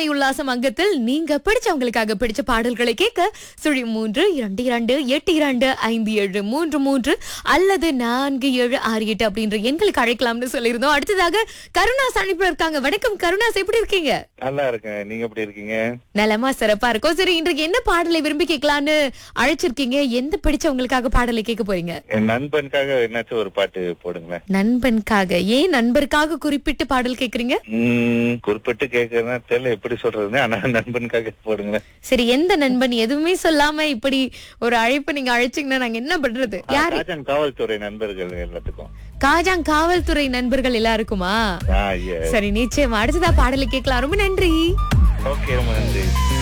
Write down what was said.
இளமை உல்லாசம் அங்கத்தில் நீங்க பிடிச்சவங்களுக்காக பிடிச்ச பாடல்களை கேட்க சுழி மூன்று இரண்டு இரண்டு எட்டு இரண்டு ஐந்து ஏழு மூன்று மூன்று அல்லது நான்கு ஏழு ஆறு எட்டு அப்படின்ற எண்களுக்கு அழைக்கலாம்னு சொல்லியிருந்தோம் அடுத்ததாக கருணாஸ் அனுப்பி இருக்காங்க வணக்கம் கருணாஸ் எப்படி இருக்கீங்க நல்லா இருக்கேன் நீங்க எப்படி இருக்கீங்க நலமா சிறப்பா இருக்கும் சரி இன்றைக்கு என்ன பாடலை விரும்பி கேட்கலான்னு அழைச்சிருக்கீங்க எந்த பிடிச்சவங்களுக்காக பாடலை கேட்க போறீங்க என் நண்பனுக்காக என்னாச்சும் ஒரு பாட்டு போடுங்களேன் நண்பனுக்காக ஏன் நண்பருக்காக குறிப்பிட்டு பாடல் கேக்குறீங்க உம் குறிப்பிட்டு கேட்கறதுனா தெரியல எப்படி சொல்றதுன்னு ஆனா நண்பனுக்காக போடுங்களேன் சரி எந்த நண்பன் எதுவுமே சொல்லாம இப்படி ஒரு அழைப்பு நீங்க அழைச்சீங்கன்னா நாங்க என்ன பண்றது யாரு ராஜன் காவல்துறை நண்பர்கள் எல்லாத்துக்கும் காஜாங் காவல்துறை நண்பர்கள் எல்லாருக்குமா ஆ, yes. சரி நிச்சயமா அடுத்ததா பாடலை கேட்கலாம் ரொம்ப நன்றி ஓகே ரொம்ப நன்றி